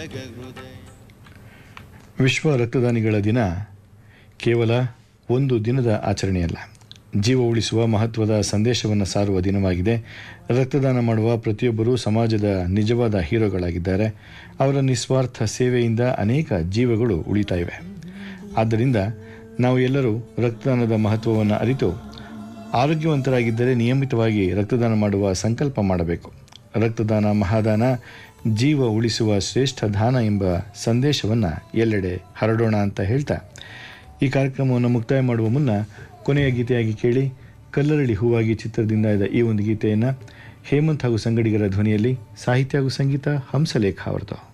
ವಿಶ್ವ ರಕ್ತದಾನಿಗಳ ದಿನ ಕೇವಲ ಒಂದು ದಿನದ ಆಚರಣೆಯಲ್ಲ ಜೀವ ಉಳಿಸುವ ಮಹತ್ವದ ಸಂದೇಶವನ್ನು ಸಾರುವ ದಿನವಾಗಿದೆ ರಕ್ತದಾನ ಮಾಡುವ ಪ್ರತಿಯೊಬ್ಬರೂ ಸಮಾಜದ ನಿಜವಾದ ಹೀರೋಗಳಾಗಿದ್ದಾರೆ ಅವರ ನಿಸ್ವಾರ್ಥ ಸೇವೆಯಿಂದ ಅನೇಕ ಜೀವಗಳು ಉಳಿತಾ ಇವೆ ಆದ್ದರಿಂದ ನಾವು ಎಲ್ಲರೂ ರಕ್ತದಾನದ ಮಹತ್ವವನ್ನು ಅರಿತು ಆರೋಗ್ಯವಂತರಾಗಿದ್ದರೆ ನಿಯಮಿತವಾಗಿ ರಕ್ತದಾನ ಮಾಡುವ ಸಂಕಲ್ಪ ಮಾಡಬೇಕು ರಕ್ತದಾನ ಮಹಾದಾನ ಜೀವ ಉಳಿಸುವ ಶ್ರೇಷ್ಠ ದಾನ ಎಂಬ ಸಂದೇಶವನ್ನು ಎಲ್ಲೆಡೆ ಹರಡೋಣ ಅಂತ ಹೇಳ್ತಾ ಈ ಕಾರ್ಯಕ್ರಮವನ್ನು ಮುಕ್ತಾಯ ಮಾಡುವ ಮುನ್ನ ಕೊನೆಯ ಗೀತೆಯಾಗಿ ಕೇಳಿ ಕಲ್ಲರಳಿ ಹೂವಾಗಿ ಚಿತ್ರದಿಂದ ಇದ್ದ ಈ ಒಂದು ಗೀತೆಯನ್ನು ಹೇಮಂತ್ ಹಾಗೂ ಸಂಗಡಿಗರ ಧ್ವನಿಯಲ್ಲಿ ಸಾಹಿತ್ಯ ಹಾಗೂ ಸಂಗೀತ ಹಂಸಲೇಖ ಅವರದು